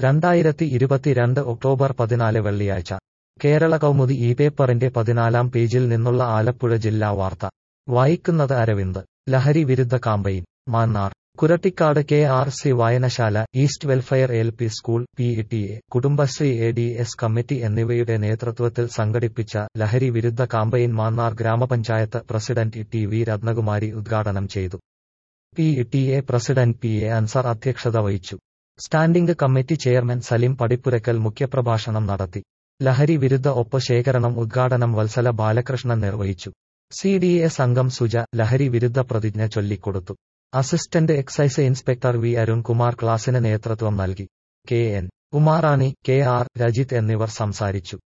രണ്ടായിരത്തി ഇരുപത്തിരണ്ട് ഒക്ടോബർ പതിനാല് വെള്ളിയാഴ്ച കേരള കൗമുദി ഈ പേപ്പറിന്റെ പതിനാലാം പേജിൽ നിന്നുള്ള ആലപ്പുഴ ജില്ലാ വാർത്ത വായിക്കുന്നത് അരവിന്ദ് ലഹരി വിരുദ്ധ campaign Mannar Kurattikkad K R C വായനശാല east welfare L P school P E T A Kudumbashree A D S committee എന്നിവയുടെ നേതൃത്വത്തിൽ സംഘടിപ്പിച്ച ലഹരി വിരുദ്ധ കാമ്പയിൻ മാന്നാർ ഗ്രാമപഞ്ചായത്ത് പ്രസിഡന്റ് ടി വി രത്നകുമാരി ഉദ്ഘാടനം ചെയ്തു P E T A president P A Ansar അധ്യക്ഷത വഹിച്ചു standing committee chairman Salim Padippurakkal മുഖ്യപ്രഭാഷണം നടത്തി ലഹരി വിരുദ്ധ ഒപ്പ് ശേഖരണം ഉദ്ഘാടനം വത്സല ബാലകൃഷ്ണൻ നിർവഹിച്ചു സി ഡി എസ് അംഗം സുജ ലഹരി വിരുദ്ധ പ്രതിജ്ഞ ചൊല്ലിക്കൊടുത്തു assistant excise inspector V Arunkumar ക്ലാസിന് നേതൃത്വം നൽകി K N Umarani K R Rajith എന്നിവർ സംസാരിച്ചു